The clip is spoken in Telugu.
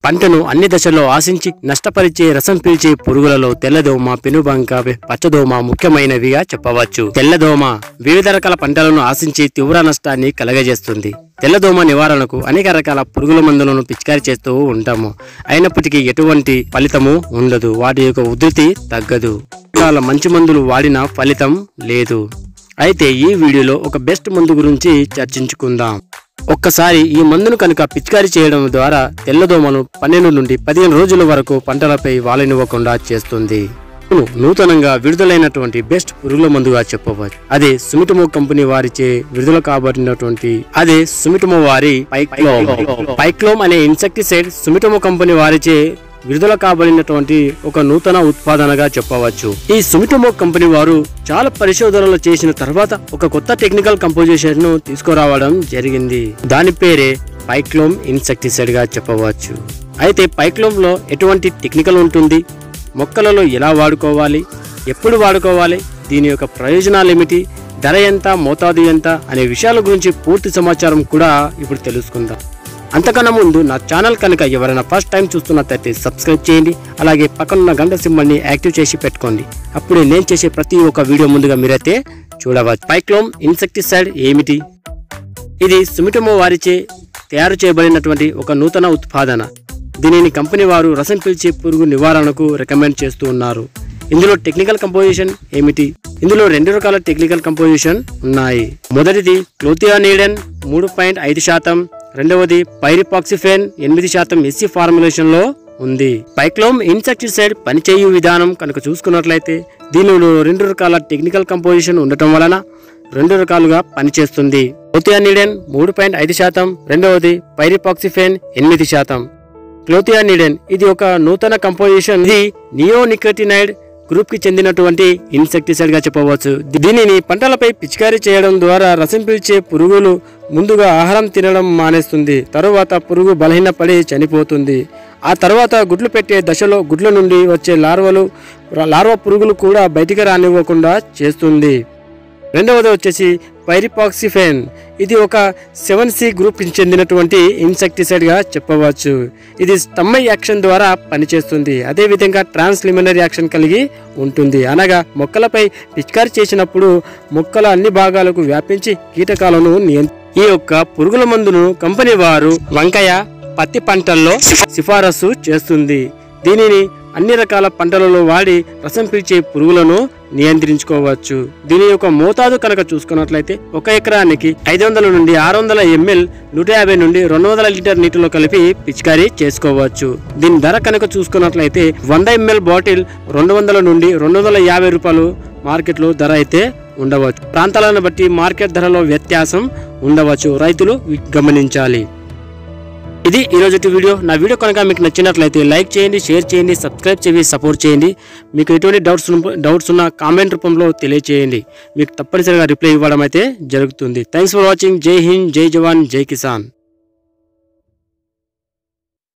పంటను అన్ని దశల్లో ఆశించి నష్టపరిచే రసం పీల్చే పురుగులలో తెల్లదోమ పెనుబంక పచ్చదోమ ముఖ్యమైనవిగా చెప్పవచ్చు తెల్లదోమ వివిధ రకాల పంటలను ఆశించి తీవ్ర నష్టాన్ని కలగజేస్తుంది తెల్లదోమ నివారణకు అనేక రకాల పురుగుల మందులను పిచికారీ చేస్తూ ఉంటాము అయినప్పటికీ ఎటువంటి ఫలితము ఉండదు వాటి యొక్క ఉధృతి తగ్గదు రకాల మంచి మందులు వాడిన ఫలితం లేదు అయితే ఈ వీడియోలో ఒక బెస్ట్ మందు గురించి చర్చించుకుందాం ఒక్కసారి ఈ మందును కనుక పిచికారీ చేయడం ద్వారా తెల్లదోమను పన్నెండు నుండి పదిహేను రోజుల వరకు పంటలపై వాలనివ్వకుండా చేస్తుంది అవును, నూతనంగా విడుదలైనటువంటి బెస్ట్ పురుగుల మందుగా చెప్పవచ్చు అదే సుమిటమో కంపెనీ వారిచే విడుదల కాబడినటువంటి అదే సుమిటమో వారి పైక్లోమ్ పైక్లోమ్ అనే ఇన్సెక్టిసైడ్ సుమిటమో కంపెనీ వారిచే విడుదల కాబడినటువంటి ఒక నూతన ఉత్పాదనగా చెప్పవచ్చు ఈ సుమిటమో కంపెనీ వారు చాలా పరిశోధనలు చేసిన తర్వాత ఒక కొత్త టెక్నికల్ కంపోజిషన్ ను తీసుకురావడం జరిగింది దాని పేరే పైక్లోమ్ ఇన్సెక్టిసైడ్ గా చెప్పవచ్చు అయితే పైక్లోమ్ లో ఎటువంటి టెక్నికల్ ఉంటుంది మొక్కలలో ఎలా వాడుకోవాలి ఎప్పుడు వాడుకోవాలి దీని యొక్క ప్రయోజనాలు ఏమిటి ధర ఎంత మోతాదు ఎంత అనే విషయాల గురించి పూర్తి సమాచారం కూడా ఇప్పుడు తెలుసుకుందాం అంతకన్నా ముందు నా ఛానల్ కనుక ఎవరైనా ఫస్ట్ టైం చూస్తున్నట్లయితే సబ్స్క్రైబ్ చేయండి అలాగే పక్కనున్న గంట సింబల్ని యాక్టివ్ చేసి పెట్టుకోండి అప్పుడే నేను చేసే ప్రతి ఒక్క వీడియో ముందుగా మీరైతే చూడవచ్చు పైక్లోమ్ ఇన్సెక్టిసైడ్ ఏమిటి ఇది సుమిటమో వారిచే తయారు చేయబడినటువంటి ఒక నూతన ఉత్పాదన దీనిని కంపెనీ వారు రసం పీల్చే పురుగు నివారణకు రికమెండ్ చేస్తూ ఉన్నారు ఇందులో టెక్నికల్ కంపోజిషన్ ఏమిటి ఇందులో రెండు రకాల టెక్నికల్ కంపోజిషన్ ఉన్నాయి మొదటిది క్లోథియానీడెన్ మూడు పాయింట్ ఐదు శాతం రెండవది పైరిపాక్సిఫెన్ ఎనిమిది శాతం ఎస్సీ ఫార్ములేషన్ లో ఉంది పైక్లోమ్ ఇన్సెక్టిసైడ్ పనిచేయు విధానం కనుక చూసుకున్నట్లయితే దీనిలో రెండు రకాల టెక్నికల్ కంపోజిషన్ ఉండటం వలన రెండు రకాలుగా పనిచేస్తుంది క్లోథియానిడెన్ మూడు పాయింట్ ఐదు శాతం రెండవది పైరిపాక్సిఫెన్ ఎనిమిది శాతం క్లోథియానిడెన్ ఇది ఒక నూతన కంపోజిషన్ ఇది నియోనికోటినైడ్ గ్రూప్ కి చెందినటువంటి ఇన్సెక్టిసైడ్ గా చెప్పవచ్చు దీనిని పంటలపై పిచికారీ చేయడం ద్వారా రసం పీల్చే పురుగులు ముందుగా ఆహారం తినడం మానేస్తుంది తరువాత పురుగు బలహీనపడి చనిపోతుంది ఆ తర్వాత గుడ్లు పెట్టే దశలో గుడ్ల నుండి వచ్చే లార్వలు లార్వా పురుగులు కూడా బయటికి రానివ్వకుండా చేస్తుంది రెండవది వచ్చేసి పైరిపాక్సిఫెన్ ఇది ఒక సెవెన్ సి గ్రూప్ కి చెందినటువంటి ఇన్సెక్టిసైడ్ గా చెప్పవచ్చు ఇది స్టమ్మై యాక్షన్ ద్వారా పనిచేస్తుంది అదే విధంగా ట్రాన్స్లిమినరీ యాక్షన్ కలిగి ఉంటుంది అనగా మొక్కలపై పిచికారి చేసినప్పుడు మొక్కల అన్ని భాగాలకు వ్యాపించి కీటకాలను నియం ఈ యొక్క పురుగుల మందును కంపెనీ వారు వంకాయ పత్తి పంటల్లో సిఫారసు చేస్తుంది దీనిని అన్ని రకాల పంటలలో వాడి రసం పీల్చే పురుగులను నియంత్రించుకోవచ్చు దీని యొక్క మోతాదు కనుక చూసుకున్నట్లయితే ఒక ఎకరానికి ఐదు వందల నుండి ఆరు వందల ఎంఎల్ నూట యాభై నుండి రెండు వందల లీటర్ నీటిలో కలిపి పిచికారీ చేసుకోవచ్చు దీని ధర కనుక చూసుకున్నట్లయితే వంద ఎంఎల్ బాటిల్ రెండు వందల నుండి రెండు వందల యాభై రూపాయలు మార్కెట్లో ధర అయితే ఉండవచ్చు ప్రాంతాలను బట్టి మార్కెట్ ధరలో వ్యత్యాసం ఉండవచ్చు రైతులు గమనించాలి ఇది ఈ రోజు వీడియో నా వీడియో కనుక మీకు నచ్చినట్లయితే లైక్ చేయండి షేర్ చేయండి సబ్స్క్రైబ్ చేసి సపోర్ట్ చేయండి మీకు ఎటువంటి డౌట్స్ ఉన్న- డౌట్స్ ఉన్న కామెంట్ రూపంలో తెలియచేయండి మీకు తప్పనిసరిగా రిప్లై ఇవ్వడం అయితే జరుగుతుంది థ్యాంక్స్ ఫర్ వాచింగ్ జై హింద్ జై జవాన్ జై కిసాన్